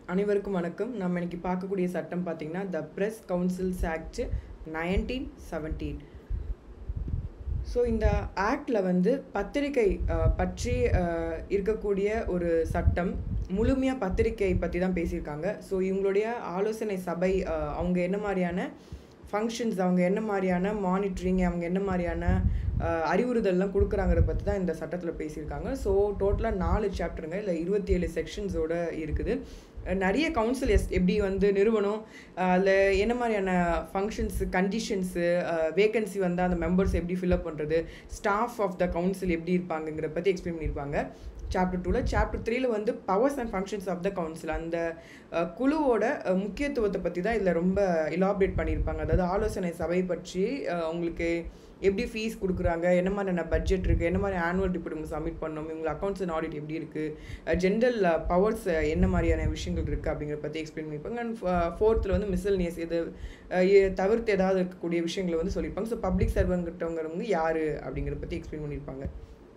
அனைவருக்கும் வணக்கம் நம்ம இன்னைக்கு பார்க்கக்கூடிய சட்டம் பார்த்தீங்கன்னா the press councils act nineteen seventeen so இந்த ஆக்டில் வந்து பத்திரிகை அஹ், பற்றி அஹ், இருக்கக்கூடிய ஒரு சட்டம் முழுமையாக பத்திரிகை பற்றி தான் பேசியிருக்காங்க ஸோ இவங்களுடைய ஆலோசனை சபை அஹ், அவங்க என்ன மாதிரியான ஃபங்க்ஷன்ஸ் அவங்க என்ன மாதிரியான மானிட்டரிங் அவங்க என்ன மாதிரியான அஹ், அறிவுறுதல்லாம் கொடுக்குறாங்கிறத பற்றி தான் இந்த சட்டத்தில் பேசியிருக்காங்க ஸோ டோட்டலாக நாலு சாப்டருங்க இல்லை இருபத்தி ஏழு செக்ஷன்ஸோட இருக்குது அஹ், நிறைய கவுன்சில் எஸ் எப்படி வந்து நிறுவனம் அதில் என்ன மாதிரியான ஃபங்க்ஷன்ஸு கண்டிஷன்ஸு வேகன்சி வந்தால் அந்த மெம்பர்ஸ் எப்படி ஃபில்அப் பண்ணுறது ஸ்டாஃப் ஆஃப் த கவுன்சில் எப்படி இருப்பாங்கங்கிற பற்றி எக்ஸ்பிளைன் பண்ணியிருப்பாங்க சாப்டர் டூவில் சாப்டர் த்ரீல வந்து powers and functions of the council அந்த அஹ், குழுவோட அஹ், முக்கியத்துவத்தை பற்றி தான் இதில் ரொம்ப இலாபரேட் பண்ணியிருப்பாங்க அதாவது ஆலோசனை சபை பற்றி அஹ், உங்களுக்கு எப்படி ஃபீஸ் கொடுக்குறாங்க என்ன மாதிரியான பட்ஜெட் இருக்குது என்ன மாதிரி ஆனுவல் ரிப்போர்ட் இவங்க சப்மிட் பண்ணணும் இவங்க அக்கௌண்ட்ஸ் அண்ட் ஆடிட் எப்படி இருக்குது ஜென்ரல் பவர்ஸ் என்ன மாதிரியான விஷயங்கள் இருக்குது அப்படிங்கிறத பற்றி எக்ஸ்பிளைன் பண்ணியிருப்பாங்க அண்ட் ஃபோர்த்தில் வந்து மிஸ்எல்னியஸ் இது அஹ், இ- தவிர்த்து ஏதாவது இருக்கக்கூடிய விஷயங்களை வந்து சொல்லியிருப்பாங்க ஸோ பப்ளிக் சர்வங்கிட்டவங்கிறவங்க யார் அப்படிங்கிறத பற்றி எக்ஸ்பிளைன் பண்ணியிருப்பாங்க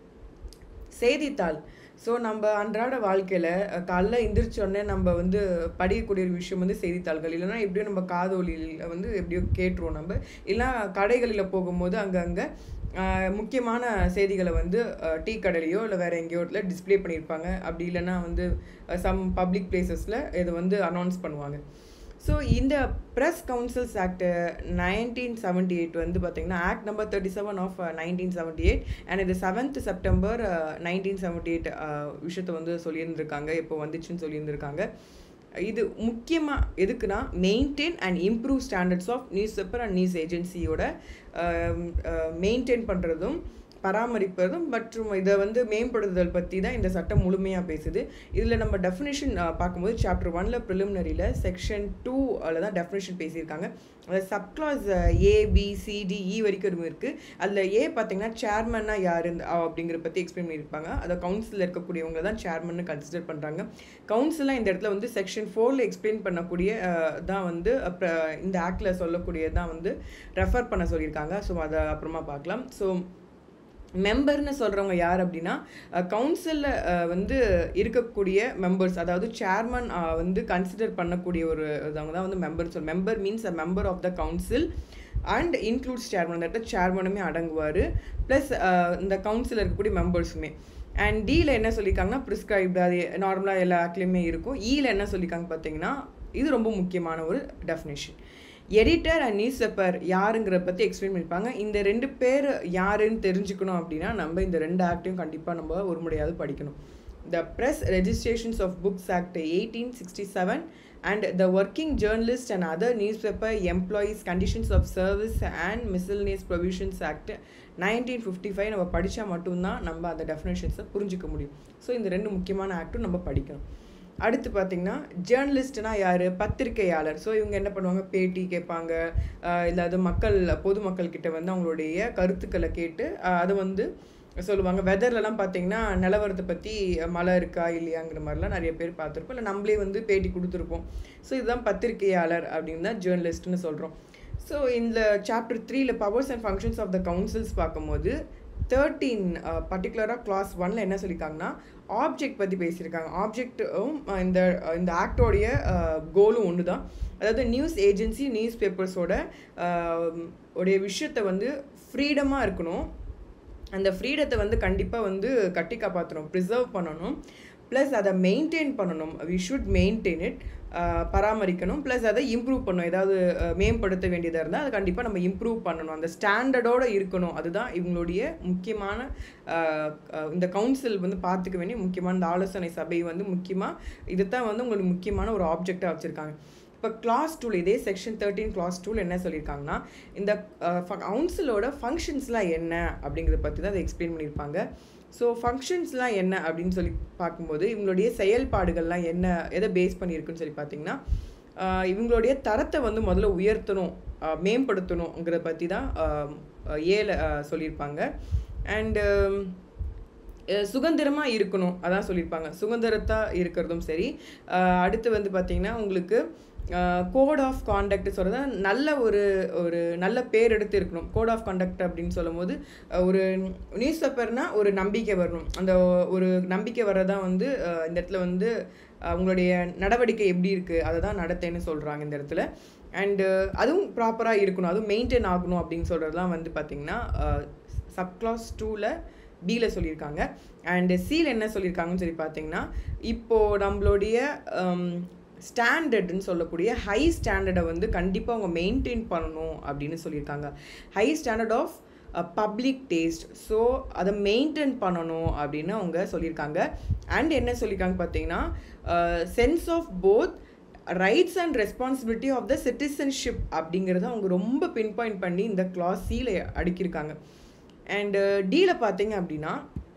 செய்தித்தாள் ஸோ நம்ம அன்றாட வாழ்க்கையில் காலைல எந்திரிச்சோடனே நம்ம வந்து படிக்கக்கூடிய ஒரு விஷயம் வந்து செய்தித்தாள்கள் இல்லைன்னா எப்படியோ நம்ம காதொலியில் வந்து எப்படியோ கேட்டுருவோம் நம்ம இல்லைன்னா கடைகளில் போகும்போது அங்கங்கே முக்கியமான செய்திகளை வந்து அஹ், டீ கடையிலையோ இல்லை வேறு எங்கேயோ இடத்துல டிஸ்ப்ளே பண்ணியிருப்பாங்க அப்படி இல்லைன்னா வந்து சம் பப்ளிக் பிளேசஸில் இதை வந்து அனௌன்ஸ் பண்ணுவாங்க ஸோ இந்த press councils act nineteen seventy eight வந்து பார்த்தீங்கன்னா act number thirty seven of nineteen seventy eight and இது seventh September nineteen seventy eight விஷயத்தை வந்து சொல்லியிருந்திருக்காங்க இப்போ வந்துச்சுன்னு சொல்லியிருந்திருக்காங்க இது முக்கியமாக எதுக்குன்னா maintain and improve standards of newspaper and news ஏஜென்சியோட மெயின்டைன் பண்ணுறதும் பராமரிப்பதும் மற்றும் இதை வந்து மேம்படுத்துதல் பற்றி தான் இந்த சட்டம் முழுமையாக பேசுது இதில் நம்ம டெஃபினேஷன் பார்க்கும்போது சாப்டர் ஒனில் ப்ரிலிமினரியில் செக்ஷன் டூ அதில் தான் டெஃபினேஷன் பேசியிருக்காங்க அதில் subclass A B C D E வரைக்கும் இருக்குது அதில் ஏ பார்த்தீங்கன்னா சேர்மன்னா யார் அப்படிங்கிற பற்றி எக்ஸ்பிளைன் பண்ணியிருப்பாங்க அதை கவுன்சிலில் இருக்கக்கூடியவங்க தான் சேர்மன்னு கன்சிடர் பண்ணுறாங்க கவுன்சிலாக இந்த இடத்துல வந்து செக்ஷன் ஃபோரில் எக்ஸ்பிளைன் பண்ணக்கூடிய அஹ், தான் வந்து அப்புறம் இந்த ஆக்டில் சொல்லக்கூடியது தான் வந்து ரெஃபர் பண்ண சொல்லியிருக்காங்க ஸோ அதை அப்புறமா பார்க்கலாம் ஸோ மெம்பர்னு சொல்கிறவங்க யார் அப்படின்னா கவுன்சிலில் வந்து இருக்கக்கூடிய மெம்பர்ஸ் அதாவது சேர்மன் வந்து கன்சிடர் பண்ணக்கூடிய ஒரு இதவங்க தான் வந்து மெம்பர் சொல் member means a member of the council and includes chairman அந்த இடத்துல சேர்மனுமே அடங்குவார் ப்ளஸ் இந்த கவுன்சிலில் இருக்கக்கூடிய மெம்பர்ஸுமே அண்ட் டியில் என்ன சொல்லியிருக்காங்கன்னா ப்ரிஸ்கிரைப்டு அது நார்மலாக எல்லா ஆக்லேயுமே இருக்கும் ஈல என்ன சொல்லியிருக்காங்க பார்த்தீங்கன்னா இது ரொம்ப முக்கியமான ஒரு definition editor and newspaper யாருங்கிறத பற்றி எக்ஸ்பிளைன் பண்ணியிருப்பாங்க இந்த ரெண்டு பேர் யாருன்னு தெரிஞ்சுக்கணும் அப்படின்னா நம்ம இந்த ரெண்டு ஆக்டையும் கண்டிப்பாக நம்ம ஒரு முறையாவது படிக்கணும் the press registrations of books act eighteen sixty seven and the working journalist and other newspaper employees conditions of service and miscellaneous provisions act nineteen fifty five நம்ம படித்தா மட்டும்தான் நம்ம அந்த டெஃபினேஷன்ஸை புரிஞ்சுக்க முடியும் ஸோ இந்த ரெண்டு முக்கியமான ஆக்டும் நம்ம படிக்கணும் அடுத்து பார்த்தீங்கன்னா ஜேர்னலிஸ்ட்னா யார் பத்திரிகையாளர் ஸோ இவங்க என்ன பண்ணுவாங்க பேட்டி கேட்பாங்க இல்லாத மக்கள் பொதுமக்கள் கிட்ட வந்து அவங்களுடைய கருத்துக்களை கேட்டு ஆஹ் அதை வந்து சொல்லுவாங்க வெதர்லலாம் பார்த்தீங்கன்னா நிலவரத்தை பற்றி மழை இருக்கா இல்லையாங்கிற மாதிரிலாம் நிறைய பேர் பார்த்துருப்போம் இல்லை நம்மளே வந்து பேட்டி கொடுத்துருப்போம் ஸோ இதுதான் பத்திரிகையாளர் அப்படின்னு தான் ஜேர்னலிஸ்ட்னு சொல்கிறோம் ஸோ இந்த சாப்டர் த்ரீல powers and functions of the councils பார்க்கும்போது தேர்ட்டீன் பர்டிகுலராக கிளாஸ் ஒன்ல என்ன சொல்லியிருக்காங்கன்னா ஆப்ஜெக்ட் பற்றி பேசியிருக்காங்க ஆப்ஜெக்டும் இந்த இந்த ஆக்டோடைய கோலும் ஒன்று தான் அதாவது நியூஸ் ஏஜென்சி நியூஸ் பேப்பர்ஸோட உடைய விஷயத்தை வந்து ஃப்ரீடமாக இருக்கணும் அந்த ஃப்ரீடத்தை வந்து கண்டிப்பாக வந்து கட்டி காப்பாற்றணும் ப்ரிசர்வ் பண்ணணும் ப்ளஸ் அதை மெயின்டைன் பண்ணணும் வி ஷுட் மெயின்டைன் இட் பராமரிக்கணும் ப்ளஸ் அதை இம்ப்ரூவ் பண்ணணும் ஏதாவது அஹ், மேம்படுத்த வேண்டியதாக இருந்தால் அதை கண்டிப்பாக நம்ம இம்ப்ரூவ் பண்ணணும் அந்த ஸ்டாண்டர்டோடு இருக்கணும் அதுதான் இவங்களுடைய முக்கியமான அஹ், அஹ், இந்த கவுன்சில் வந்து பார்த்துக்க வேண்டிய முக்கியமான இந்த ஆலோசனை சபை வந்து முக்கியமாக இதுதான் வந்து உங்களுக்கு முக்கியமான ஒரு ஆப்ஜெக்டாக வச்சுருக்காங்க இப்போ கிளாஸ் டூல் இதே செக்ஷன் தேர்ட்டீன் கிளாஸ் டூல் என்ன சொல்லியிருக்காங்கன்னா இந்த கவுன்சிலோட ஃபங்க்ஷன்ஸ்லாம் என்ன அப்படிங்கிறத பற்றி தான் அதை எக்ஸ்பிளைன் பண்ணியிருப்பாங்க ஸோ ஃபங்க்ஷன்ஸ்லாம் என்ன அப்படின்னு சொல்லி பார்க்கும்போது இவங்களுடைய செயல்பாடுகள்லாம் என்ன எதை பேஸ் பண்ணியிருக்குன்னு சொல்லி பார்த்தீங்கன்னா ஆஹ் இவங்களுடைய தரத்தை வந்து முதல்ல உயர்த்தணும் ஆஹ் மேம்படுத்தணுங்கிறத பற்றி தான் ஆஹ் ஏல ஆஹ் சொல்லியிருப்பாங்க அண்டு சுதந்திரமாக இருக்கணும் அதான் சொல்லியிருப்பாங்க சுதந்திரத்தா இருக்கிறதும் சரி அஹ் அடுத்து வந்து பார்த்திங்கன்னா உங்களுக்கு கோட் ஆஃப் காண்டக்ட் சொல்கிறது நல்ல ஒரு ஒரு நல்ல பேர் எடுத்து இருக்கணும் கோட் ஆஃப் காண்டக்ட் அப்படின்னு சொல்லும்போது அஹ் ஒரு நியூஸ் பேப்பர்னால் ஒரு நம்பிக்கை வரணும் அந்த ஒரு நம்பிக்கை வர்றதான் வந்து அஹ் இந்த இடத்துல வந்து அவங்களுடைய நடவடிக்கை எப்படி இருக்குது அதை தான் நடத்தைன்னு சொல்கிறாங்க இந்த இடத்துல அண்டு அதுவும் ப்ராப்பராக இருக்கணும் அதுவும் மெயின்டைன் ஆகணும் அப்படின்னு சொல்கிறதுலாம் வந்து பார்த்திங்கன்னா சப்கிளாஸ் டூவில் பியில் சொல்லியிருக்காங்க அண்டு சியில் என்ன சொல்லியிருக்காங்கன்னு சொல்லி பார்த்தீங்கன்னா இப்போது நம்மளுடைய ஸ்டாண்டர்டுன்னு சொல்லக்கூடிய ஹை ஸ்டாண்டர்டை வந்து கண்டிப்பாக அவங்க மெயின்டைன் பண்ணணும் அப்படின்னு சொல்லியிருக்காங்க high standard of public taste so அதை மெயின்டைன் பண்ணணும் அப்படின்னு அவங்க சொல்லியிருக்காங்க அண்ட் என்ன சொல்லியிருக்காங்க பார்த்தீங்கன்னா sense of both rights and responsibility of the citizenship அப்படிங்கிறத அவங்க ரொம்ப பின் பாயிண்ட் பண்ணி இந்த கிளாஸ் சீல அடுக்கியிருக்காங்க அண்டு டீயில் பார்த்தீங்க அப்படின்னா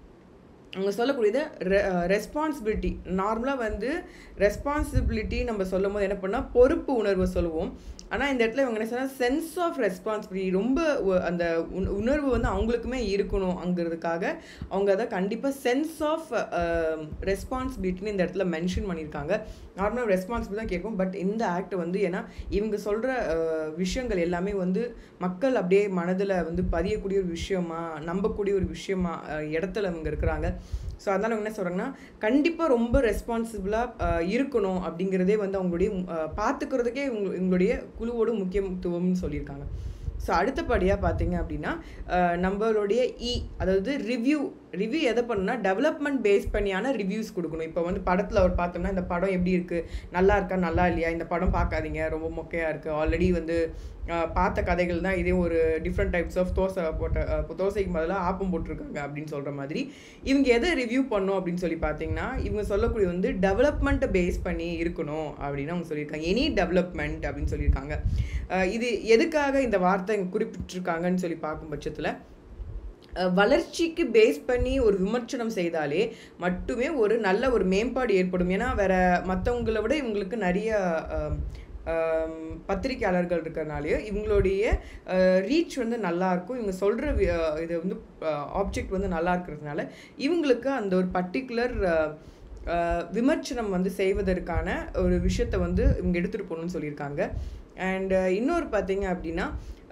அவங்க சொல்லக்கூடியது ரெஸ்பான்சிபிலிட்டி நார்மலாக வந்து ரெஸ்பான்சிபிலிட்டி நம்ம சொல்லும் போது என்ன பண்ணால் பொறுப்பு உணர்வை சொல்லுவோம் ஆனால் இந்த இடத்துல இவங்க என்ன சொன்னால் சென்ஸ் ஆஃப் ரெஸ்பான்சிபிலிட்டி ரொம்ப அந்த உணர்வு வந்து அவங்களுக்குமே இருக்கணும் அங்கிறதுக்காக அவங்க அதை கண்டிப்பாக சென்ஸ் ஆஃப் ரெஸ்பான்சிபிலிட்டின்னு இந்த இடத்துல மென்ஷன் பண்ணியிருக்காங்க நார்மலாக ரெஸ்பான்சிபிள் தான் கேட்கும் பட் இந்த ஆக்ட் வந்து ஏன்னா இவங்க சொல்கிற விஷயங்கள் எல்லாமே வந்து மக்கள் அப்படியே மனதில் வந்து பதியக்கூடிய ஒரு விஷயமா நம்பக்கூடிய ஒரு விஷயமா இடத்துல அவங்க இருக்கிறாங்க ஸோ அதனால் அவங்க என்ன சொல்கிறாங்கன்னா கண்டிப்பாக ரொம்ப ரெஸ்பான்சிபிளாக இருக்கணும் அப்படிங்கிறதே வந்து அவங்களுடைய பார்த்துக்கிறதுக்கே இவங்க இவங்களுடைய குழுவோட முக்கியத்துவம்னு சொல்லியிருக்காங்க ஸோ அடுத்தபடியாக பார்த்தீங்க அப்படின்னா நம்மளுடைய இ அதாவது ரிவ்யூ ரிவ்யூ எதை பண்ணணும்னா டெவலப்மெண்ட் பேஸ் பண்ணியான ரிவ்யூஸ் கொடுக்கணும் இப்போ வந்து படத்தில் அவர் பார்த்தோம்னா இந்த படம் எப்படி இருக்குது நல்லா இருக்கா நல்லா இல்லையா இந்த படம் பார்க்காதீங்க ரொம்ப மொக்கையாக இருக்குது ஆல்ரெடி வந்து பார்த்த கதைகள் தான் இதே ஒரு டிஃப்ரெண்ட் டைப்ஸ் ஆஃப் தோசை போட்ட தோசைக்கு பதிலாக ஆப்பம் போட்டிருக்காங்க அப்படின்னு சொல்கிற மாதிரி இவங்க எதை ரிவ்யூ பண்ணும் அப்படின்னு சொல்லி பார்த்தீங்கன்னா இவங்க சொல்லக்கூடிய வந்து டெவலப்மெண்ட்டை பேஸ் பண்ணி இருக்கணும் அப்படின்னு அவங்க சொல்லியிருக்காங்க எனி டெவலப்மெண்ட் அப்படின்னு சொல்லியிருக்காங்க இது எதுக்காக இந்த வார்த்தை குறிப்பிட்டிருக்காங்கன்னு சொல்லி பார்க்கும் பட்சத்தில் வளர்ச்சிக்கு பேஸ் பண்ணி ஒரு விமர்சனம் செய்தாலே மட்டுமே ஒரு நல்ல ஒரு மேம்பாடு ஏற்படும் ஏன்னா வேற மற்றவங்களை விட இவங்களுக்கு நிறைய பத்திரிகையாளர்கள் இருக்கிறனாலேயோ இவங்களுடைய ரீச் வந்து நல்லாயிருக்கும் இவங்க சொல்கிற இது வந்து ஆப்ஜெக்ட் வந்து நல்லா இருக்கிறதுனால இவங்களுக்கு அந்த ஒரு பர்டிகுலர் விமர்சனம் வந்து செய்வதற்கான ஒரு விஷயத்த வந்து இவங்க எடுத்துகிட்டு போகணும்னு சொல்லியிருக்காங்க அண்ட் இன்னொரு பார்த்தீங்க அப்படின்னா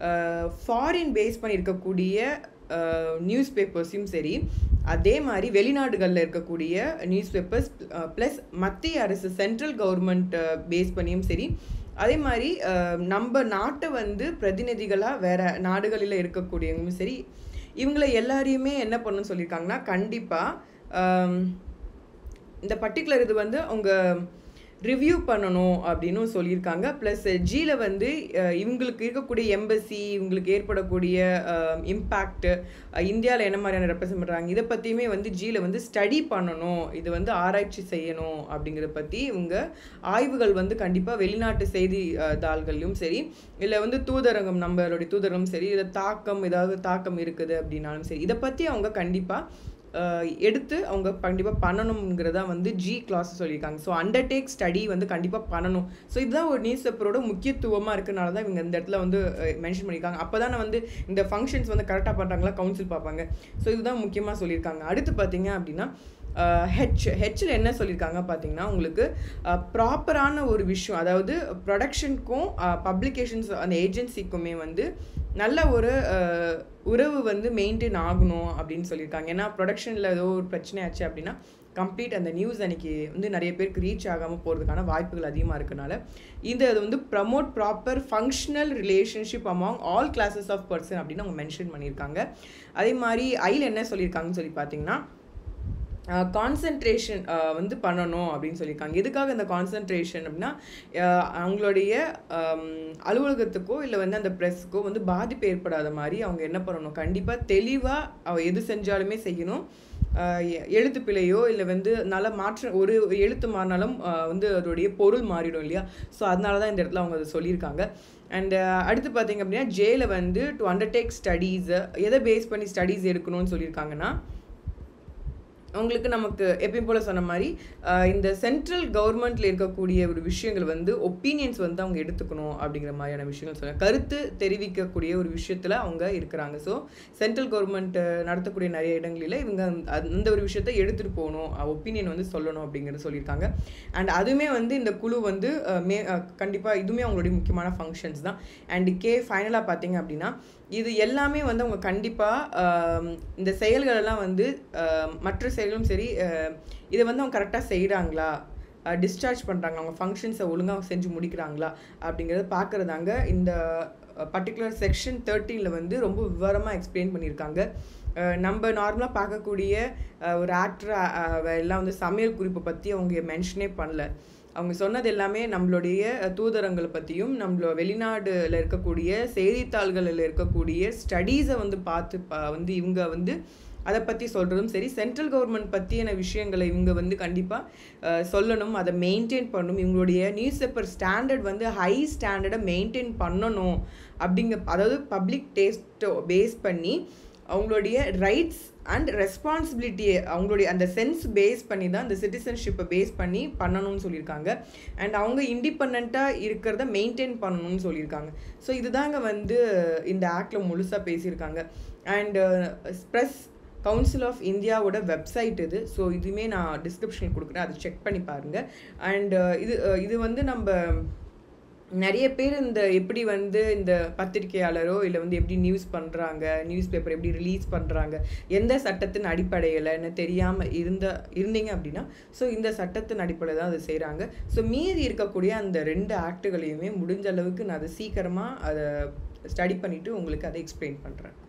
ஃபாரின் பேஸ் பண்ணி இருக்கக்கூடிய நியூஸ் பேப்பர்ஸையும் சரி அதே மாதிரி வெளிநாடுகளில் இருக்கக்கூடிய நியூஸ் பேப்பர்ஸ் ப்ளஸ் மத்திய அரசு சென்ட்ரல் கவர்மெண்ட் பேஸ் பண்ணியும் சரி அதே மாதிரி நம்ம நாட்டை வந்து பிரதிநிதிகளாக வேற நாடுகளில் இருக்கக்கூடியவங்களும் சரி இவங்களை எல்லாரையுமே என்ன பண்ணணும்னு சொல்லியிருக்காங்கன்னா கண்டிப்பாக இந்த பர்டிகுலர் இது வந்து அவங்க ரிவ்யூ பண்ணணும் அப்படின்னு சொல்லியிருக்காங்க ப்ளஸ் ஜியில் வந்து இவங்களுக்கு இருக்கக்கூடிய எம்பசி இவங்களுக்கு ஏற்படக்கூடிய இம்பேக்ட் இந்தியாவில் என்ன மாதிரியான ரெப்ரசன்ட் பண்ணுறாங்க இதை பற்றியுமே வந்து ஜியில் வந்து ஸ்டடி பண்ணணும் இது வந்து ஆராய்ச்சி செய்யணும் அப்படிங்கிறத பற்றி இவங்க ஆய்வுகள் வந்து கண்டிப்பாக வெளிநாட்டு செய்தி தாள்கள்லையும் சரி இல்லை வந்து தூதரங்கம் நம்மளுடைய தூதரகம் சரி இதில் தாக்கம் ஏதாவது தாக்கம் இருக்குது அப்படின்னாலும் சரி இதை பற்றி அவங்க கண்டிப்பாக எடுத்து அவங்க கண்டிப்பாக பண்ணணுங்கிறதா வந்து ஜி கிளாஸ் சொல்லியிருக்காங்க ஸோ அண்டர்டேக் ஸ்டடி வந்து கண்டிப்பாக பண்ணணும் ஸோ இதுதான் ஒரு நியூஸ் பேப்பரோட முக்கியத்துவமாக இருக்கனால தான் இவங்க இந்த இடத்துல வந்து மென்ஷன் பண்ணியிருக்காங்க அப்போ தானே வந்து இந்த ஃபங்க்ஷன்ஸ் வந்து கரெக்டாக பண்ணுறாங்களா கவுன்சில் பார்ப்பாங்க ஸோ இதுதான் முக்கியமாக சொல்லியிருக்காங்க அடுத்து பார்த்தீங்க அப்படின்னா ஹெச் ஹெச்சில் என்ன சொல்லியிருக்காங்க பார்த்தீங்கன்னா உங்களுக்கு ப்ராப்பரான ஒரு விஷயம் அதாவது ப்ரொடக்ஷனுக்கும் பப்ளிகேஷன்ஸ் அந்த ஏஜென்சிக்குமே வந்து நல்ல ஒரு உறவு வந்து மெயின்டைன் ஆகணும் அப்படின்னு சொல்லியிருக்காங்க ஏன்னா ப்ரொடக்ஷனில் ஏதோ ஒரு பிரச்சனை ஆச்சு அப்படின்னா கம்ப்ளீட் அந்த நியூஸ் அன்னைக்கு வந்து நிறைய பேருக்கு ரீச் ஆகாமல் போகிறதுக்கான வாய்ப்புகள் அதிகமாக இருக்கனால இந்த இது வந்து promote proper functional relationship among all classes of person அப்படின்னு அவங்க மென்ஷன் பண்ணியிருக்காங்க அதே மாதிரி ஐயில் என்ன சொல்லியிருக்காங்கன்னு சொல்லி பார்த்தீங்கன்னா கான்சன்ட்ரேஷன் வந்து பண்ணணும் அப்படின்னு சொல்லியிருக்காங்க எதுக்காக இந்த கான்சன்ட்ரேஷன் அப்படின்னா அவங்களுடைய அலுவலகத்துக்கோ இல்லை வந்து அந்த ப்ரெஸ்ஸுக்கோ வந்து பாதிப்பு ஏற்படாத மாதிரி அவங்க என்ன பண்ணணும் கண்டிப்பாக தெளிவாக எது செஞ்சாலுமே செய்யணும் எழுத்து பிழையோ இல்லை வந்து நல்ல மாற்ற ஒரு எழுத்து மாறினாலும் வந்து அதோடைய பொருள் மாறிடும் இல்லையா ஸோ அதனால தான் இந்த இடத்துல அவங்க அதை சொல்லியிருக்காங்க அண்ட் அடுத்து பார்த்தீங்க அப்படின்னா ஜேல வந்து டு அண்டர்டேக் ஸ்டடீஸ் எதை பேஸ் பண்ணி ஸ்டடீஸ் எடுக்கணும்னு சொல்லியிருக்காங்கன்னா உங்களுக்கு நமக்கு எப்பயும் போல் சொன்ன மாதிரி இந்த சென்ட்ரல் கவர்மெண்ட்டில் இருக்கக்கூடிய ஒரு விஷயங்கள் வந்து ஒப்பீனியன்ஸ் வந்து அவங்க எடுத்துக்கணும் அப்படிங்கிற மாதிரியான விஷயங்கள் சொல்ல கருத்து தெரிவிக்கக்கூடிய ஒரு விஷயத்தில் அவங்க இருக்கிறாங்க ஸோ சென்ட்ரல் கவர்மெண்ட் நடத்தக்கூடிய நிறைய இடங்களில் இவங்க அந்த ஒரு விஷயத்தை எடுத்துகிட்டு போகணும் ஒப்பீனியன் வந்து சொல்லணும் அப்படிங்கிறத சொல்லியிருக்காங்க அண்ட் அதுவுமே வந்து இந்த குழு வந்து மே கண்டிப்பாக இதுவுமே அவங்களுடைய முக்கியமான ஃபங்க்ஷன்ஸ் தான் அண்ட் கே ஃபைனலாக பார்த்தீங்க அப்படின்னா இது எல்லாமே வந்து அவங்க கண்டிப்பாக இந்த செயல்களெல்லாம் வந்து மற்ற செயல்களும் சரி இதை வந்து அவங்க கரெக்டாக செய்கிறாங்களா டிஸ்சார்ஜ் பண்ணுறாங்க அவங்க ஃபங்க்ஷன்ஸை ஒழுங்காக செஞ்சு முடிக்கிறாங்களா அப்படிங்கிறத பார்க்குறதாங்க இந்த பர்டிகுலர் செக்ஷன் தேர்ட்டீனில் வந்து ரொம்ப விவரமாக எக்ஸ்பிளைன் பண்ணியிருக்காங்க அஹ் நம்ம நார்மலாக பார்க்கக்கூடிய அஹ் ஒரு ஆக்டர் எல்லாம் வந்து சமையல் குறிப்பை பற்றி அவங்க மென்ஷனே பண்ணல அவங்க சொன்னது எல்லாமே நம்மளுடைய தூதரங்களை பற்றியும் நம்மளோட வெளிநாடுல இருக்கக்கூடிய செய்தித்தாள்களில் இருக்கக்கூடிய ஸ்டடீஸை வந்து பார்த்து ப- வந்து இவங்க வந்து அதை பற்றி சொல்கிறதும் சரி சென்ட்ரல் கவர்மெண்ட் பற்றியான விஷயங்களை இவங்க வந்து கண்டிப்பாக சொல்லணும் அதை மெயின்டைன் பண்ணணும் இவங்களுடைய நியூஸ் பேப்பர் ஸ்டாண்டர்ட் வந்து ஹை ஸ்டாண்டர்டை மெயின்டைன் பண்ணணும் அப்படிங்க அதாவது பப்ளிக் டேஸ்ட்டோ பேஸ் பண்ணி அவங்களுடைய ரைட்ஸ் அண்ட் ரெஸ்பான்சிபிலிட்டியை அவங்களுடைய அந்த சென்ஸ் பேஸ் பண்ணி தான் இந்த சிட்டிசன்ஷிப்பை பேஸ் பண்ணி பண்ணணும்னு சொல்லியிருக்காங்க அண்ட் அவங்க இண்டிபெண்ட்டாக இருக்கிறத மெயின்டைன் பண்ணணும்னு சொல்லியிருக்காங்க ஸோ இதுதாங்க வந்து இந்த ஆக்டில் முழுசாக பேசியிருக்காங்க அண்ட் ப்ரெஸ் கவுன்சில் ஆஃப் இந்தியாவோட வெப்சைட் இது ஸோ இதுவுமே நான் டிஸ்கிரிப்ஷனில் கொடுக்குறேன் அதை செக் பண்ணி பாருங்கள் அண்ட் இது அஹ், இது வந்து நம்ம நிறைய பேர் இந்த எப்படி வந்து இந்த பத்திரிகையாளரோ இல்லை வந்து எப்படி நியூஸ் பண்ணுறாங்க நியூஸ் பேப்பர் எப்படி ரிலீஸ் பண்ணுறாங்க எந்த சட்டத்தின் அடிப்படையில்னு தெரியாமல் இருந்த இருந்தீங்க அப்படின்னா ஸோ இந்த சட்டத்தின் அடிப்படையில் தான் அதை செய்கிறாங்க ஸோ மீதி இருக்கக்கூடிய அந்த ரெண்டு ஆக்டுகளையுமே முடிஞ்ச அளவுக்கு நான் அதை சீக்கிரமாக அதை ஸ்டடி பண்ணிவிட்டு உங்களுக்கு அதை எக்ஸ்பிளைன் பண்ணுறேன்